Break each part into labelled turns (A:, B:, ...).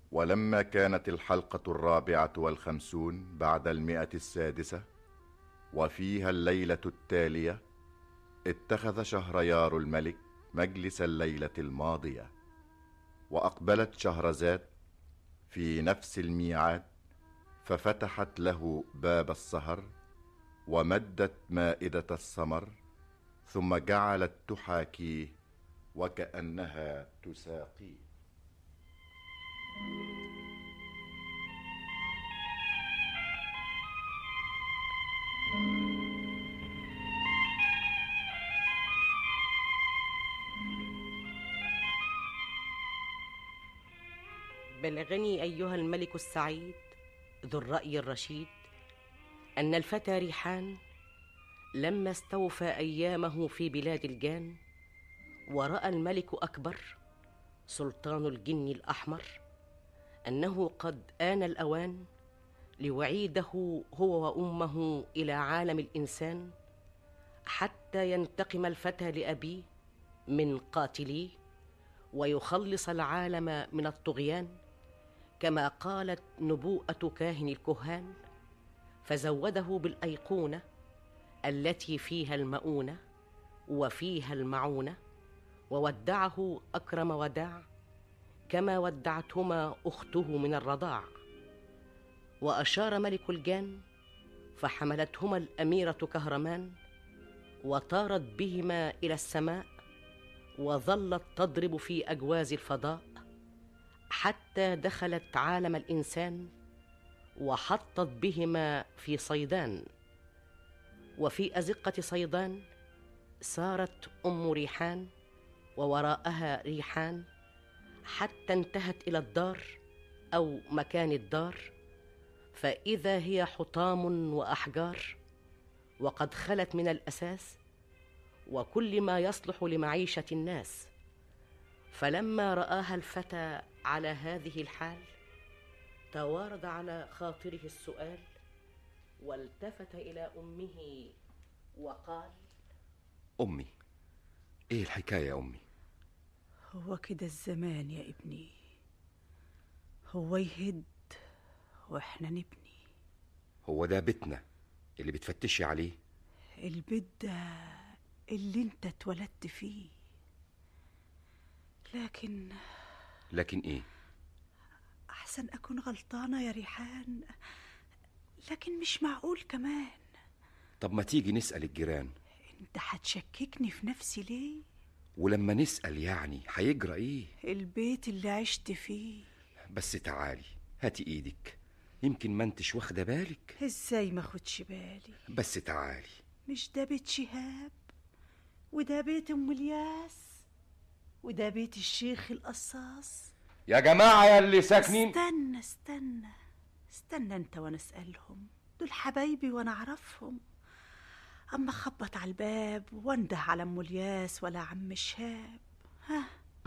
A: ولما كانت الحلقة الرابعة والخمسون بعد المئة السادسة وفيها الليلة التالية اتخذ شهريار الملك مجلس الليلة الماضية وأقبلت شهرزاد في نفس الميعاد ففتحت له باب السهر ومدت مائدة السمر ثم جعلت تحاكيه وكأنها تساقيه
B: بلغني ايها الملك السعيد ذو الراي الرشيد ان الفتى ريحان لما استوفى ايامه في بلاد الجان وراى الملك اكبر سلطان الجن الاحمر انه قد ان الاوان ليعيده هو وامه الى عالم الانسان حتى ينتقم الفتى لابيه من قاتليه ويخلص العالم من الطغيان كما قالت نبوءه كاهن الكهان فزوده بالايقونه التي فيها المؤونه وفيها المعونه وودعه اكرم وداع كما ودعتهما اخته من الرضاع واشار ملك الجان فحملتهما الاميره كهرمان وطارت بهما الى السماء وظلت تضرب في اجواز الفضاء حتى دخلت عالم الانسان وحطت بهما في صيدان وفي ازقه صيدان سارت ام ريحان ووراءها ريحان حتى انتهت الى الدار او مكان الدار فاذا هي حطام واحجار وقد خلت من الاساس وكل ما يصلح لمعيشه الناس فلما راها الفتى على هذه الحال توارد على خاطره السؤال والتفت الى امه وقال
C: أمي إيه الحكاية يا أمي
D: هو كده الزمان يا ابني هو يهد واحنا نبني
C: هو ده بيتنا اللي بتفتشي عليه
D: البيت ده اللي انت اتولدت فيه لكن
C: لكن إيه
D: احسن اكون غلطانه يا ريحان لكن مش معقول كمان
C: طب ما تيجي نسأل الجيران
D: انت هتشككني في نفسي ليه
C: ولما نسأل يعني هيجرى إيه
D: البيت اللي عشت فيه
C: بس تعالي هاتي إيدك يمكن ما انتش واخدة بالك
D: ازاي ما خدش بالي
C: بس تعالي
D: مش ده بيت شهاب وده بيت ام الياس وده بيت الشيخ القصاص
C: يا جماعة يا اللي ساكنين
D: استنى استنى استنى انت وانا اسالهم دول حبايبي وانا اعرفهم اما اخبط على الباب وانده على ام الياس ولا عم شهاب ها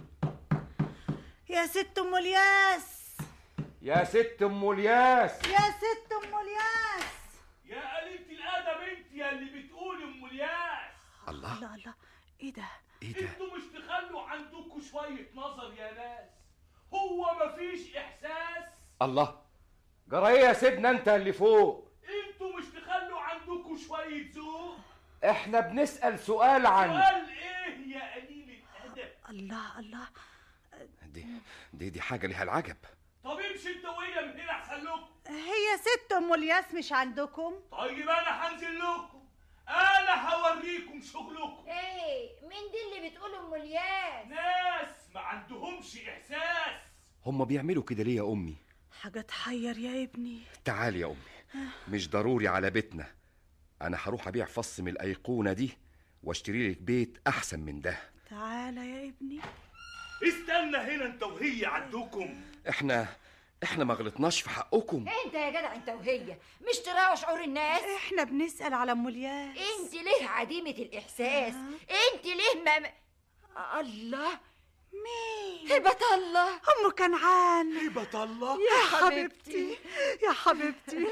D: يا ست ام الياس
C: يا ست أم الياس
D: يا ست ام الياس
E: يا قليلة الأدب أنت يا اللي بتقولي أم الياس
C: الله
D: الله الله ايه ده
C: إيه ده
E: أنتوا مش تخلوا عندكم شوية نظر يا ناس هو مفيش إحساس
C: الله جرى إيه يا سيدنا أنت اللي فوق
E: أنتوا مش تخلوا عندكم شوية ذوق
C: إحنا بنسأل سؤال عن
E: سؤال إيه يا قليل الأدب
D: الله الله
C: دي دي دي حاجة ليها العجب
E: طب امشي أنت وهي من هنا أحسن لكم
D: هي ست ام الياس مش عندكم
E: طيب أنا هنزل لكم أنا هوريكم شغلكم
F: ايه مين دي اللي بتقول ام الياس
E: ناس ما عندهمش إحساس
C: هم بيعملوا كده ليه يا أمي
D: حاجه تحير يا ابني
C: تعالي يا أمي مش ضروري على بيتنا أنا هروح أبيع فص من الأيقونة دي واشتري لك بيت أحسن من ده
D: تعالى يا ابني
E: استنى هنا أنت وهي عندكم
C: إحنا إحنا ما غلطناش في حقكم
F: انت يا جدع انت وهي مش تراعوا شعور الناس
D: احنا بنسال على ام الياس
F: انت ليه عديمة الاحساس انت ليه ما ما- الله
D: مين
F: هبة الله
D: ام كنعان
E: هبة الله
D: يا حبيبتي يا حبيبتي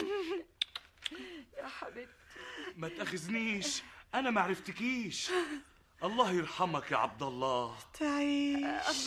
F: يا حبيبتي
E: ما تاخذنيش انا ما عرفتكيش الله يرحمك يا عبد الله
D: تعيش
F: الله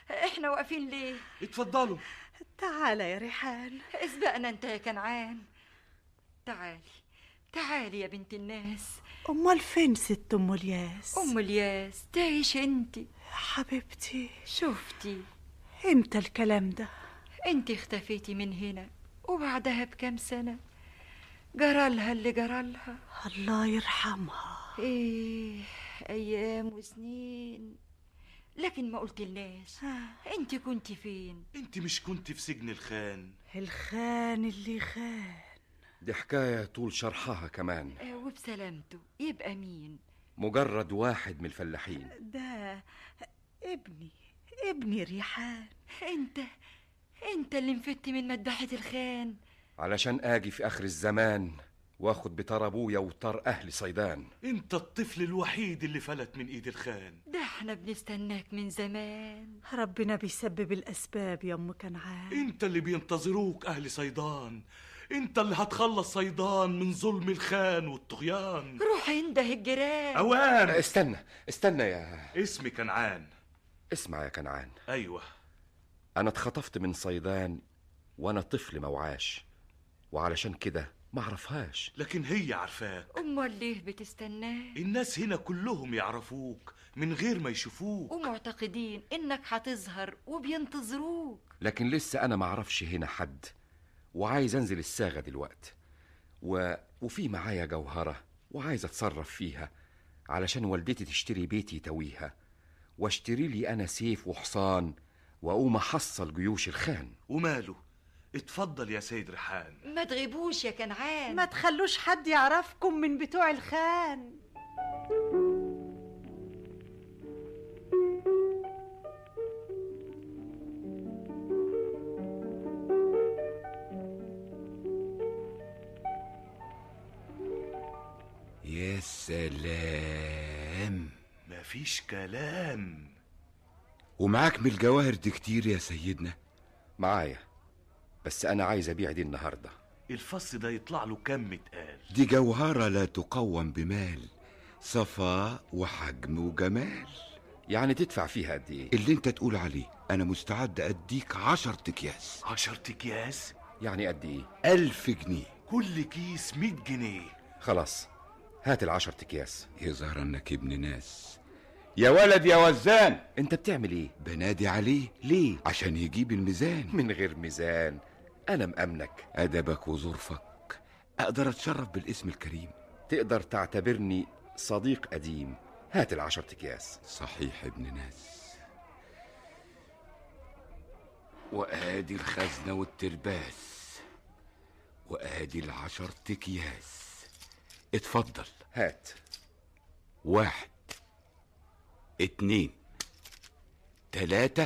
F: احنا واقفين ليه
E: اتفضلوا
D: تعالى يا ريحان
F: اسبقنا انت يا كنعان تعالي تعالي يا بنت الناس
D: امال فين ست ام الياس
F: ام الياس تعيش انت
D: حبيبتي
F: شفتي
D: امتى الكلام ده
F: انت اختفيتي من هنا وبعدها بكام سنة جرالها اللي جرالها
D: الله يرحمها
F: ايه ايام وسنين لكن ما قلتلناش انت كنت فين
E: انت مش كنت في سجن الخان
D: الخان اللي خان
C: دي حكاية طول شرحها كمان
F: آه، وبسلامته يبقى مين
C: مجرد واحد من الفلاحين
D: ده ابني ابني ريحان
F: انت انت اللي انفدت من مذبحة الخان
C: علشان اجي في اخر الزمان واخد بطار ابويا وطار اهل صيدان
E: انت الطفل الوحيد اللي فلت من ايد الخان
F: ده احنا بنستناك من زمان
D: ربنا بيسبب الاسباب يا ام كنعان
E: انت اللي بينتظروك اهل صيدان انت اللي هتخلص صيدان من ظلم الخان والطغيان
F: روح انده الجيران
E: اوام
C: استنى استنى يا
E: اسمي كنعان
C: اسمع يا كنعان
E: ايوه
C: انا اتخطفت من صيدان وانا طفل موعاش وعلشان كده ما اعرفهاش
E: لكن هي عارفاك
F: امال ليه بتستناه
E: الناس هنا كلهم يعرفوك من غير ما يشوفوك
F: ومعتقدين انك هتظهر وبينتظروك
C: لكن لسه انا ما اعرفش هنا حد وعايز انزل الساغه دلوقت و... وفي معايا جوهره وعايز اتصرف فيها علشان والدتي تشتري بيتي تويها واشتري لي انا سيف وحصان واقوم احصل جيوش الخان
E: وماله اتفضل يا سيد ريحان
F: ما تغيبوش يا كنعان
D: ما تخلوش حد يعرفكم من بتوع الخان
G: يا سلام
E: مفيش كلام
G: ومعاك من الجواهر دي كتير يا سيدنا
C: معايا بس انا عايز ابيع دي النهارده
E: الفص ده يطلع له كم متقال
G: دي جوهرة لا تقوم بمال صفاء وحجم وجمال
C: يعني تدفع فيها قد ايه
G: اللي انت تقول عليه انا مستعد اديك عشر اكياس
E: عشرة اكياس
C: يعني قد ايه
G: الف جنيه
E: كل كيس مية جنيه
C: خلاص هات العشر اكياس
G: يظهر انك ابن ناس يا ولد يا وزان
C: انت بتعمل ايه
G: بنادي عليه
C: ليه
G: عشان يجيب الميزان
C: من غير ميزان انا مأمنك
G: ادبك وظرفك اقدر اتشرف بالاسم الكريم
C: تقدر تعتبرني صديق قديم هات العشر اكياس
G: صحيح ابن ناس وادي الخزنة والترباس وادي العشر اكياس اتفضل
C: هات
G: واحد اتنين تلاتة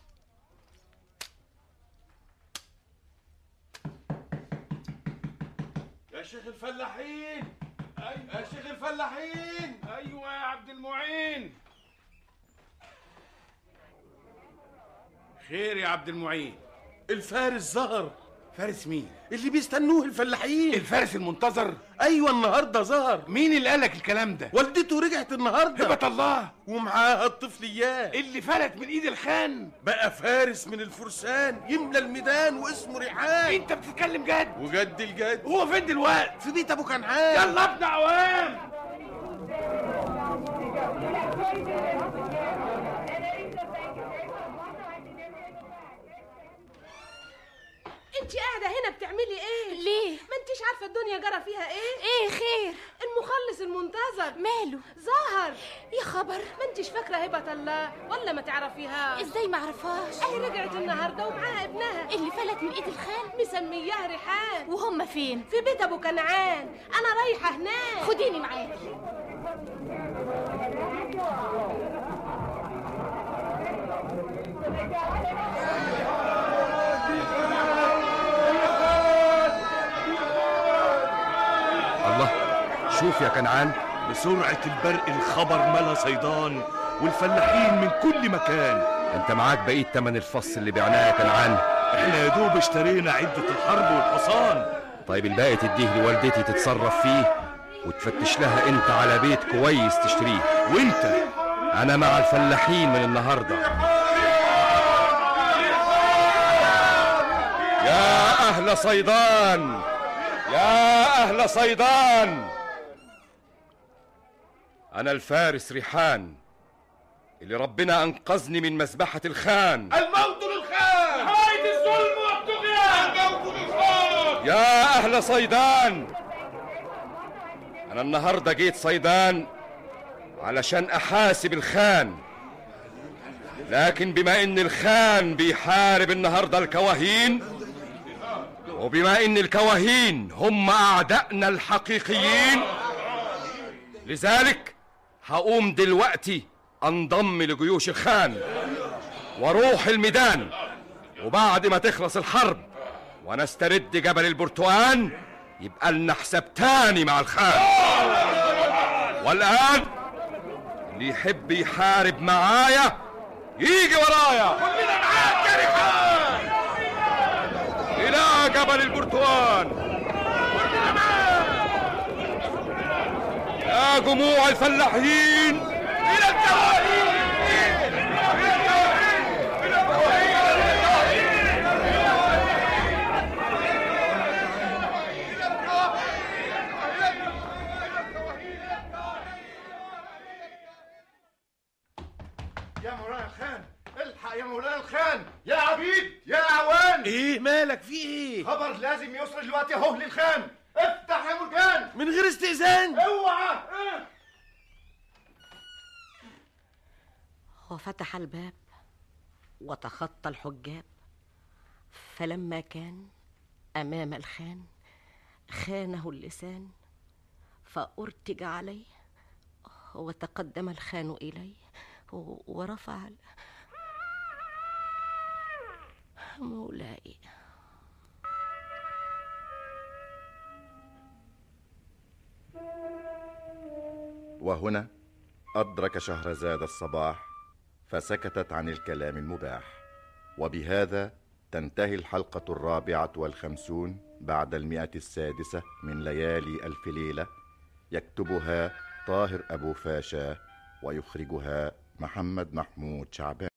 H: يا شيخ الفلاحين أيوة يا شيخ الفلاحين ايوه يا عبد المعين خير يا عبد المعين
E: الفارس ظهر
H: فارس مين
E: اللي بيستنوه الفلاحين
H: الفارس المنتظر
E: ايوه النهارده ظهر
H: مين اللي قالك الكلام ده
E: والدته رجعت النهارده
H: هبة الله
E: ومعاها الطفل اياه
H: اللي فلت من ايد الخان
E: بقى فارس من الفرسان يملى الميدان واسمه ريحان
H: انت بتتكلم جد
E: وجد الجد
H: هو فين دلوقتي
E: في بيت ابو كنعان
H: يلا ابن عوام
B: انت قاعده هنا بتعملي ايه
I: ليه؟
B: ما انتيش عارفه الدنيا جرى فيها ايه
I: ايه خير
B: المخلص المنتظر
I: ماله
B: ظهر
I: يا خبر
B: ما انتيش فاكره هبه الله ولا ما تعرفيها
I: ازاي ما عرفهاش
B: اهي رجعت النهارده ومعاها ابنها
I: اللي فلت من ايد الخان
B: مسمياه ريحان
I: وهم فين
B: في بيت ابو كنعان انا رايحه هناك
I: خديني معاكي
C: الله شوف يا كنعان
E: بسرعة البرق الخبر ملا صيدان والفلاحين من كل مكان
C: انت معاك بقيه تمن الفص اللي بعناه يا كنعان
E: احنا يا دوب اشترينا عدة الحرب والحصان
C: طيب الباقي تديه لوالدتي تتصرف فيه وتفتش لها انت على بيت كويس تشتريه
E: وانت
C: انا مع الفلاحين من النهارده أهل صيدان يا أهل صيدان أنا الفارس ريحان اللي ربنا أنقذني من مذبحة الخان
H: الموت للخان نهاية الظلم والطغيان الموت للخان
C: يا أهل صيدان أنا النهاردة جيت صيدان علشان أحاسب الخان لكن بما إن الخان بيحارب النهاردة الكواهين وبما إن الكواهين هم أعدائنا الحقيقيين لذلك هقوم دلوقتي أنضم لجيوش الخان واروح الميدان وبعد ما تخلص الحرب ونسترد جبل البرتقال يبقى لنا حساب تاني مع الخان والآن اللي يحب يحارب معايا يجي ورايا
H: كلنا معاك يا ريحان
C: إلى جبل البرتقال يا جموع الفلاحين
H: إلى الكواهين
A: يا مولانا الخان الحق يا مولانا الخان يا عبيد يا اعوان
H: ايه مالك في ايه
A: خبر لازم يوصل دلوقتي اهو للخان افتح يا مرجان
H: من غير استئذان
A: اوعى
J: وفتح الباب وتخطى الحجاب فلما كان امام الخان خانه اللسان فارتج عليه وتقدم الخان اليه ورفع ال- مولاي
A: وهنا أدرك شهرزاد الصباح فسكتت عن الكلام المباح وبهذا تنتهي الحلقة الرابعة والخمسون بعد المئة السادسة من ليالي ألف ليلة يكتبها طاهر أبو فاشا ويخرجها محمد محمود شعبان